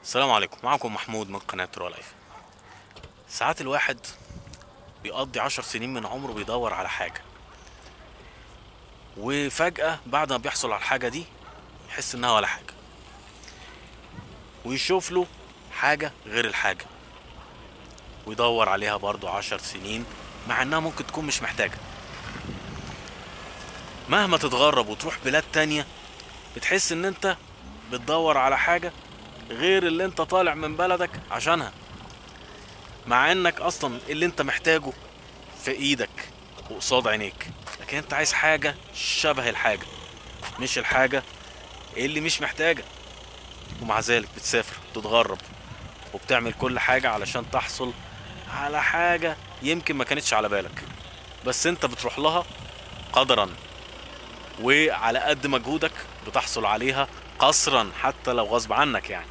السلام عليكم معكم محمود من قناة رو لايف ساعات الواحد بيقضي عشر سنين من عمره بيدور على حاجة وفجأة بعد ما بيحصل على الحاجة دي يحس انها ولا حاجة ويشوف له حاجة غير الحاجة ويدور عليها برضو عشر سنين مع انها ممكن تكون مش محتاجة مهما تتغرب وتروح بلاد تانية بتحس ان انت بتدور على حاجة غير اللي انت طالع من بلدك عشانها مع انك اصلا اللي انت محتاجه في ايدك وقصاد عينيك لكن انت عايز حاجة شبه الحاجة مش الحاجة اللي مش محتاجة ومع ذلك بتسافر تتغرب وبتعمل كل حاجة علشان تحصل على حاجة يمكن ما كانتش على بالك بس انت بتروح لها قدرا وعلى قد مجهودك بتحصل عليها قصرا حتى لو غصب عنك يعني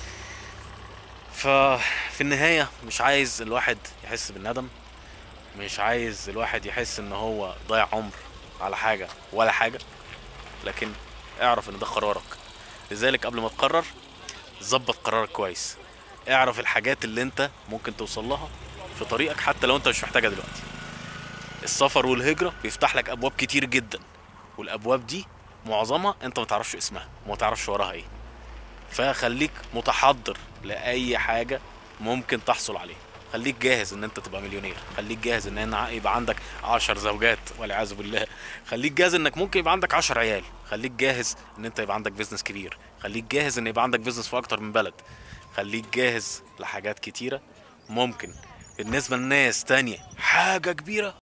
ففي النهاية مش عايز الواحد يحس بالندم مش عايز الواحد يحس ان هو ضيع عمر على حاجة ولا حاجة لكن اعرف ان ده قرارك لذلك قبل ما تقرر ظبط قرارك كويس اعرف الحاجات اللي انت ممكن توصل لها في طريقك حتى لو انت مش محتاجها دلوقتي السفر والهجرة بيفتح لك ابواب كتير جدا والابواب دي معظمها انت ما تعرفش اسمها وما تعرفش وراها ايه فخليك متحضر لاي حاجه ممكن تحصل عليها خليك جاهز ان انت تبقى مليونير خليك جاهز ان أنا يبقى عندك عشر زوجات والعياذ بالله خليك جاهز انك ممكن يبقى عندك عشر عيال خليك جاهز ان انت يبقى عندك بيزنس كبير خليك جاهز ان يبقى عندك بيزنس في اكتر من بلد خليك جاهز لحاجات كتيره ممكن بالنسبه لناس تانية حاجه كبيره